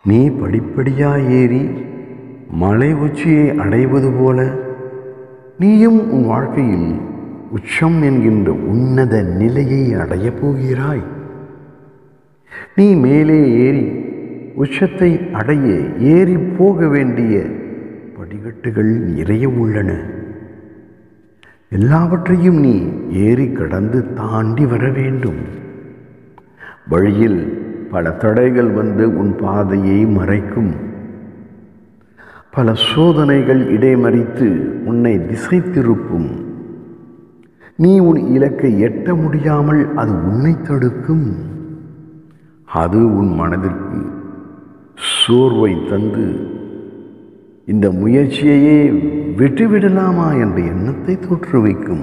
நீ படிப்படியாய் ஏறி மலை உச்சியை அடைவது போல நீயும் உன் வாழ்க்கையில் உச்சம் என்கின்ற உன்னத நிலையை அடையப் போகிறாய் நீ மேலே ஏறி உச்சத்தை அடைய ஏறி போக வேண்டிய படிக்கட்டுகள் நிறைய உள்ளன எல்லாவற்றையும் நீ ஏறி கடந்து தாண்டி வர வேண்டும் வழியில் பல தடைகள் வந்து உன் பாதையை மறைக்கும் பல சோதனைகள் இடைமறித்து உன்னை திசை திருப்பும் நீ உன் இலக்கை எட்ட முடியாமல் அது உன்னை தடுக்கும் அது உன் மனதிற்கு சோர்வை தந்து இந்த முயற்சியையே விட்டுவிடலாமா என்ற எண்ணத்தை தோற்றுவிக்கும்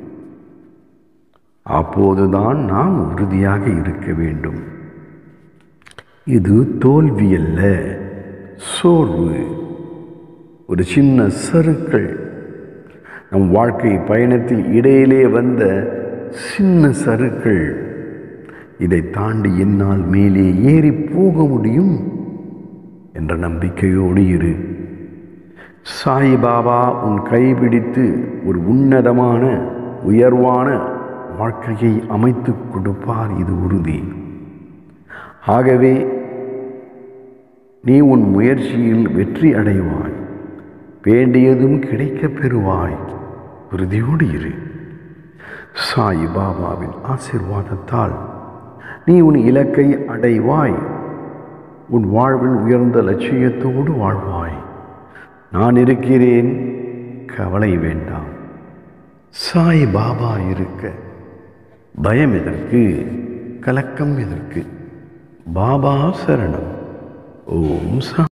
அப்போதுதான் நாம் உறுதியாக இருக்க வேண்டும் இது தோல்வி அல்ல சோர்வு ஒரு சின்ன சறுக்கள் நம் வாழ்க்கை பயணத்தில் இடையிலே வந்த சின்ன சறுக்கள் இதை தாண்டி என்னால் மேலே ஏறி போக முடியும் என்ற நம்பிக்கையோடு இரு சாய்பாபா உன் கைபிடித்து ஒரு உன்னதமான உயர்வான வாழ்க்கையை அமைத்து கொடுப்பார் இது உறுதி ஆகவே நீ உன் முயற்சியில் வெற்றி அடைவாய் வேண்டியதும் கிடைக்கப் பெறுவாய் உறுதியோடு இரு சாய் பாபாவின் ஆசிர்வாதத்தால் நீ உன் இலக்கை அடைவாய் உன் வாழ்வில் உயர்ந்த லட்சியத்தோடு வாழ்வாய் நான் இருக்கிறேன் கவலை வேண்டாம் சாய் பாபா இருக்க பயம் எதற்கு கலக்கம் எதற்கு பாபா சரணம் ஓம் சா